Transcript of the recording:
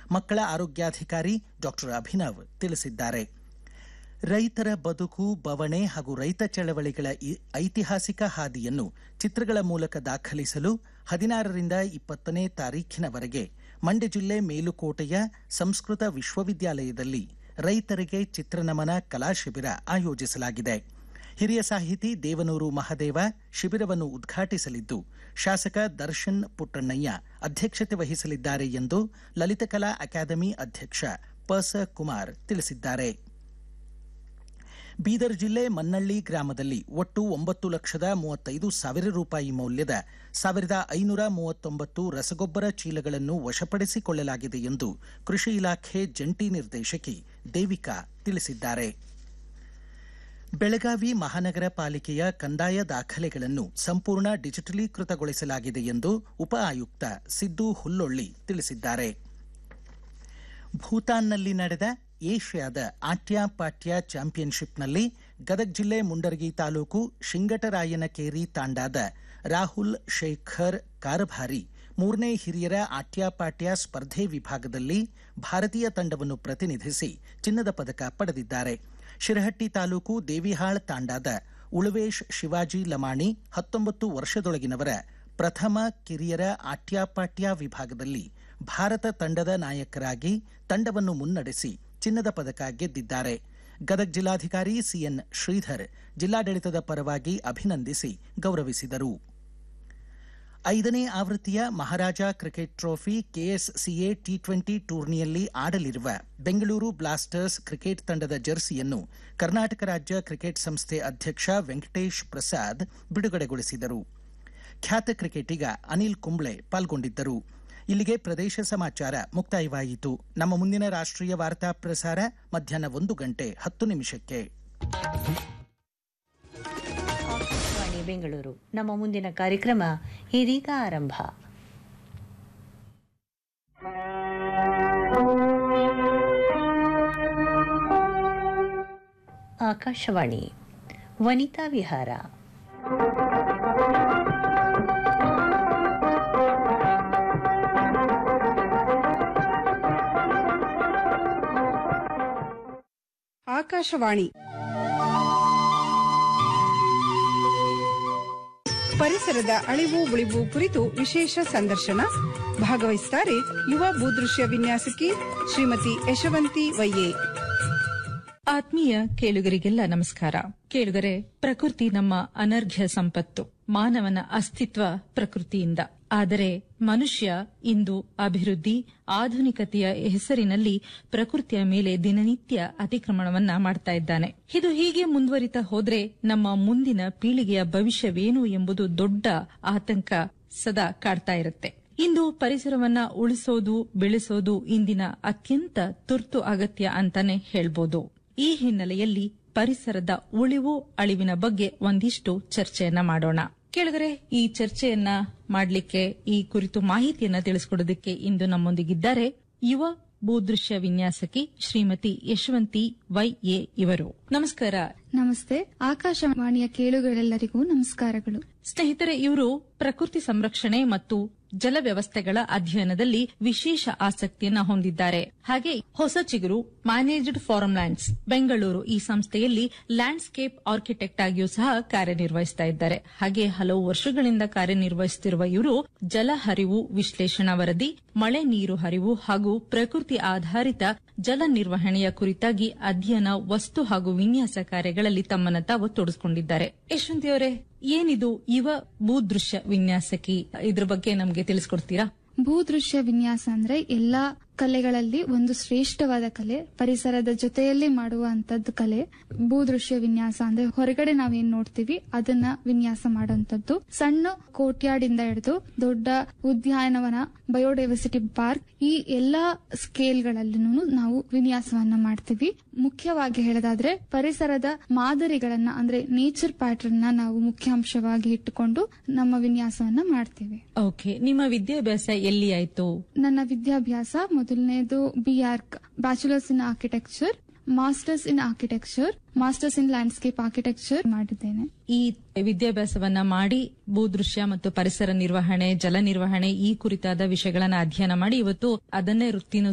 ಮಕ್ಕಳ ಆರೋಗ್ಯಾಧಿಕಾರಿ ಡಾಕ್ಟರ್ ಅಭಿನವ್ ತಿಳಿಸಿದ್ದಾರೆ ರೈತರ ಬದುಕು ಬವಣೆ ಹಾಗೂ ರೈತ ಚಳವಳಿಗಳ ಈ- ಐತಿಹಾಸಿಕ ಹಾದಿಯನ್ನು ಚಿತ್ರಗಳ ಮೂಲಕ ದಾಖಲಿಸಲು ಹದಿನಾರರಿಂದ ಇಪ್ಪತ್ತನೇ ತಾರೀಖಿನವರೆಗೆ ಮಂಡ್ಯ ಜಿಲ್ಲೆ ಮೇಲುಕೋಟೆಯ ಸಂಸ್ಕೃತ ವಿಶ್ವವಿದ್ಯಾಲಯದಲ್ಲಿ ರೈತರಿಗೆ ಚಿತ್ರನಮನ ಕಲಾ ಶಿಬಿರ ಆಯೋಜಿಸಲಾಗಿದೆ ಹಿರಿಯ ಸಾಹಿತಿ ದೇವನೂರು ಮಹದೇವ ಶಿಬಿರವನ್ನು ಉದ್ಘಾಟಿಸಲಿದ್ದು ಶಾಸಕ ದರ್ಶನ್ ಪುಟ್ಟಣ್ಣಯ್ಯ ಅಧ್ಯಕ್ಷತೆ ವಹಿಸಲಿದ್ದಾರೆ ಎಂದು ಲಲಿತಕಲಾ ಅಕಾಡೆಮಿ ಅಧ್ಯಕ್ಷ ಪಸ ಕುಮಾರ್ ತಿಳಿಸಿದ್ದಾರೆ ಬೀದರ್ ಜಿಲ್ಲೆ ಮನ್ನಳ್ಳಿ ಗ್ರಾಮದಲ್ಲಿ ಒಟ್ಟು ಒಂಬತ್ತು ಲಕ್ಷದ ಮೂವತ್ತೈದು ಸಾವಿರ ರೂಪಾಯಿ ಮೌಲ್ಯದ ಸಾವಿರದ ಐನೂರ ಮೂವತ್ತೊಂಬತ್ತು ರಸಗೊಬ್ಬರ ಚೀಲಗಳನ್ನು ವಶಪಡಿಸಿಕೊಳ್ಳಲಾಗಿದೆ ಎಂದು ಕೃಷಿ ಇಲಾಖೆ ಜಂಟಿ ನಿರ್ದೇಶಕಿ ದೇವಿಕಾ ತಿಳಿಸಿದ್ದಾರೆ ಬೆಳಗಾವಿ ಮಹಾನಗರ ಪಾಲಿಕೆಯ ಕಂದಾಯ ದಾಖಲೆಗಳನ್ನು ಸಂಪೂರ್ಣ ಡಿಜಿಟಲೀಕೃತಗೊಳಿಸಲಾಗಿದೆ ಎಂದು ಉಪ ಆಯುಕ್ತ ಸಿದ್ದು ಹುಲ್ಲೊಳ್ಳಿ ತಿಳಿಸಿದ್ದಾರೆ ಭೂತಾನ್ನಲ್ಲಿ ನಡೆದ ಏಷ್ಯಾದ ಆಟ್ಯಪಾಟ್ಯ ಚಾಂಪಿಯನ್ಶಿಪ್ನಲ್ಲಿ ಗದಗ ಜಿಲ್ಲೆ ಮುಂಡರಗಿ ತಾಲೂಕು ಶಿಂಗಟರಾಯನಕೇರಿ ತಾಂಡಾದ ರಾಹುಲ್ ಶೇಖರ್ ಕಾರಭಾರಿ ಮೂರನೇ ಹಿರಿಯರ ಆಟ್ಯಪಾಟ್ಯ ಸ್ಪರ್ಧೆ ವಿಭಾಗದಲ್ಲಿ ಭಾರತೀಯ ತಂಡವನ್ನು ಪ್ರತಿನಿಧಿಸಿ ಚಿನ್ನದ ಪದಕ ಪಡೆದಿದ್ದಾರೆ ಶಿರಹಟ್ಟಿ ತಾಲೂಕು ದೇವಿಹಾಳ್ ತಾಂಡಾದ ಉಳವೇಶ್ ಶಿವಾಜಿ ಲಮಾಣಿ ಹತ್ತೊಂಬತ್ತು ವರ್ಷದೊಳಗಿನವರ ಪ್ರಥಮ ಕಿರಿಯರ ಆಟ್ಯಪಾಟ್ಯ ವಿಭಾಗದಲ್ಲಿ ಭಾರತ ತಂಡದ ನಾಯಕರಾಗಿ ತಂಡವನ್ನು ಮುನ್ನಡೆಸಿ ಚಿನ್ನದ ಪದಕ ಗೆದ್ದಿದ್ದಾರೆ ಗದಗ ಜಿಲ್ಲಾಧಿಕಾರಿ ಸಿಎನ್ ಶ್ರೀಧರ್ ಜಿಲ್ಲಾಡಳಿತದ ಪರವಾಗಿ ಅಭಿನಂದಿಸಿ ಗೌರವಿಸಿದರು ಐದನೇ ಆವೃತ್ತಿಯ Maharaja cricket trophy KSCA T twenty ಟೂರ್ನಿಯಲ್ಲಿ ಆಡಲಿರುವ ಬೆಂಗಳೂರು ಬ್ಲಾಸ್ಟರ್ಸ್ ಕ್ರಿಕೆಟ್ ತಂಡದ ಜರ್ಸಿಯನ್ನು ಕರ್ನಾಟಕ ರಾಜ್ಯ ಕ್ರಿಕೆಟ್ ಸಂಸ್ಥೆ ಅಧ್ಯಕ್ಷ ವೆಂಕಟೇಶ್ ಪ್ರಸಾದ್ ಬಿಡುಗಡೆಗೊಳಿಸಿದರು ಖ್ಯಾತ ಕ್ರಿಕೆಟಿಗ ಅನಿಲ್ ಕುಂಬ್ಳೆ ಪಾಲ್ಗೊಂಡಿದ್ದರು ಇಲ್ಲಿಗೆ ಪ್ರದೇಶ ಸಮಾಚಾರ ಮುಕ್ತಾಯವಾಯಿತು ನಮ್ಮ ಮುಂದಿನ ರಾಷ್ಟ್ರೀಯ ವಾರ್ತಾ ಪ್ರಸಾರ ಮಧ್ಯಾಹ್ನ ಒಂದು ಗಂಟೆ ಹತ್ತು ನಿಮಿಷಕ್ಕೆ ಆಕಾಶವಾಣಿ ಬೆಂಗಳೂರು ನಮ್ಮ ಮುಂದಿನ ಕಾರ್ಯಕ್ರಮ ಇದೀಗ ಆರಂಭ ಆಕಾಶವಾಣಿ ವನಿತಾ ವಿಹಾರ ಆಕಾಶವಾಣಿ ಪರಿಸರದ ಅಳಿವು ಉಳಿವು ಕುರಿತು ವಿಶೇಷ ಸಂದರ್ಶನ ಭಾಗವಹಿಸುತ್ತಾರೆ ಯುವ ಭೂದೃಶ್ಯ ವಿನ್ಯಾಸಕಿ ಶ್ರೀಮತಿ ಯಶವಂತಿ ವೈಯೆ ಆತ್ಮೀಯ ಕೇಳುಗರಿಗೆಲ್ಲ ನಮಸ್ಕಾರ ಕೇಳುಗರೆ ಪ್ರಕೃತಿ ನಮ್ಮ ಅನರ್ಘ್ಯ ಸಂಪತ್ತು ಮಾನವನ ಅಸ್ತಿತ್ವ ಪ್ರಕೃತಿಯಿಂದ ಆದರೆ ಮನುಷ್ಯ ಇಂದು ಅಭಿವೃದ್ಧಿ ಆಧುನಿಕತೆಯ ಹೆಸರಿನಲ್ಲಿ ಪ್ರಕೃತಿಯ ಮೇಲೆ ದಿನನಿತ್ಯ ಅತಿಕ್ರಮಣವನ್ನ ಮಾಡ್ತಾ ಇದ್ದಾನೆ ಇದು ಹೀಗೆ ಮುಂದುವರಿತಾ ಹೋದ್ರೆ ನಮ್ಮ ಮುಂದಿನ ಪೀಳಿಗೆಯ ಭವಿಷ್ಯವೇನು ಎಂಬುದು ದೊಡ್ಡ ಆತಂಕ ಸದಾ ಕಾಡ್ತಾ ಇರುತ್ತೆ ಇಂದು ಪರಿಸರವನ್ನ ಉಳಿಸೋದು ಬೆಳೆಸೋದು ಇಂದಿನ ಅತ್ಯಂತ ತುರ್ತು ಅಗತ್ಯ ಅಂತಾನೆ ಹೇಳ್ಬೋದು ಈ ಹಿನ್ನೆಲೆಯಲ್ಲಿ ಪರಿಸರದ ಉಳಿವು ಅಳಿವಿನ ಬಗ್ಗೆ ಒಂದಿಷ್ಟು ಚರ್ಚೆಯನ್ನ ಮಾಡೋಣ ಕೆಳಗರೆ ಈ ಚರ್ಚೆಯನ್ನ ಮಾಡಲಿಕ್ಕೆ ಈ ಕುರಿತು ಮಾಹಿತಿಯನ್ನ ತಿಳಿಸಿಕೊಡೋದಕ್ಕೆ ಇಂದು ನಮ್ಮೊಂದಿಗಿದ್ದಾರೆ ಯುವ ಭೂದೃಶ್ಯ ವಿನ್ಯಾಸಕಿ ಶ್ರೀಮತಿ ಯಶವಂತಿ ವೈ ಎ ಇವರು ನಮಸ್ಕಾರ ನಮಸ್ತೆ ಆಕಾಶವಾಣಿಯ ಕೇಳುಗಳೆಲ್ಲರಿಗೂ ನಮಸ್ಕಾರಗಳು ಸ್ನೇಹಿತರೆ ಇವರು ಪ್ರಕೃತಿ ಸಂರಕ್ಷಣೆ ಮತ್ತು ಜಲ ವ್ಯವಸ್ಥೆಗಳ ಅಧ್ಯಯನದಲ್ಲಿ ವಿಶೇಷ ಆಸಕ್ತಿಯನ್ನ ಹೊಂದಿದ್ದಾರೆ ಹಾಗೆ ಹೊಸ ಚಿಗುರು ಮ್ಯಾನೇಜ್ಡ್ ಫಾರಂ ಲ್ಯಾಂಡ್ಸ್ ಬೆಂಗಳೂರು ಈ ಸಂಸ್ಥೆಯಲ್ಲಿ ಲ್ಯಾಂಡ್ಸ್ಕೇಪ್ ಆರ್ಕಿಟೆಕ್ಟ್ ಆಗಿಯೂ ಸಹ ಕಾರ್ಯನಿರ್ವಹಿಸ್ತಾ ಇದ್ದಾರೆ ಹಾಗೆ ಹಲವು ವರ್ಷಗಳಿಂದ ಕಾರ್ಯನಿರ್ವಹಿಸುತ್ತಿರುವ ಇವರು ಜಲ ಹರಿವು ವಿಶ್ಲೇಷಣಾ ವರದಿ ಮಳೆ ನೀರು ಹರಿವು ಹಾಗೂ ಪ್ರಕೃತಿ ಆಧಾರಿತ ಜಲ ನಿರ್ವಹಣೆಯ ಕುರಿತಾಗಿ ಅಧ್ಯಯನ ವಸ್ತು ಹಾಗೂ ವಿನ್ಯಾಸ ಕಾರ್ಯಗಳಲ್ಲಿ ತಮ್ಮನ್ನ ತಾವು ತೊಡಗಿಸಿಕೊಂಡಿದ್ದಾರೆ ಯಶವಂತಿ ಅವರೇ ಏನಿದು ಯುವ ಭೂದೃಶ್ಯ ವಿನ್ಯಾಸಕಿ ಇದ್ರ ಬಗ್ಗೆ ನಮಗೆ ತಿಳಿಸ್ಕೊಡ್ತೀರಾ ಭೂದೃಶ್ಯ ವಿನ್ಯಾಸ ಅಂದ್ರೆ ಎಲ್ಲಾ ಕಲೆಗಳಲ್ಲಿ ಒಂದು ಶ್ರೇಷ್ಠವಾದ ಕಲೆ ಪರಿಸರದ ಜೊತೆಯಲ್ಲಿ ಮಾಡುವಂತದ್ದು ಕಲೆ ಭೂದೃಶ್ಯ ವಿನ್ಯಾಸ ಅಂದ್ರೆ ಹೊರಗಡೆ ನಾವೇನ್ ನೋಡ್ತೀವಿ ಅದನ್ನ ವಿನ್ಯಾಸ ಮಾಡುವಂತದ್ದು ಸಣ್ಣ ಕೋಟ್ಯಾಡಿಂದ ಹಿಡಿದು ದೊಡ್ಡ ಉದ್ಯಾನವನ ಬಯೋಡೈವರ್ಸಿಟಿ ಪಾರ್ಕ್ ಈ ಎಲ್ಲಾ ಸ್ಕೇಲ್ಗಳಲ್ಲೂ ನಾವು ವಿನ್ಯಾಸವನ್ನ ಮಾಡ್ತೀವಿ ಮುಖ್ಯವಾಗಿ ಹೇಳೋದಾದ್ರೆ ಪರಿಸರದ ಮಾದರಿಗಳನ್ನ ಅಂದ್ರೆ ನೇಚರ್ ಪ್ಯಾಟರ್ನ್ ನ ನಾವು ಮುಖ್ಯಾಂಶವಾಗಿ ಇಟ್ಟುಕೊಂಡು ನಮ್ಮ ವಿನ್ಯಾಸವನ್ನ ಮಾಡ್ತೀವಿ ಓಕೆ ನಿಮ್ಮ ವಿದ್ಯಾಭ್ಯಾಸ ಎಲ್ಲಿ ಆಯ್ತು ನನ್ನ ವಿದ್ಯಾಭ್ಯಾಸ ಮೊದಲನೇದು B Arch bachelors in architecture masters in architecture masters in landscape architecture ಮಾಡಿದ್ದೇನೆ ಈ ವಿದ್ಯಾಭ್ಯಾಸವನ್ನ ಮಾಡಿ ಭೂದೃಶ್ಯ ಮತ್ತು ಪರಿಸರ ನಿರ್ವಹಣೆ ಜಲ ನಿರ್ವಹಣೆ ಈ ಕುರಿತಾದ ವಿಷಯಗಳನ್ನ ಅಧ್ಯಯನ ಮಾಡಿ ಇವತ್ತು ಅದನ್ನೇ ವೃತ್ತಿನೂ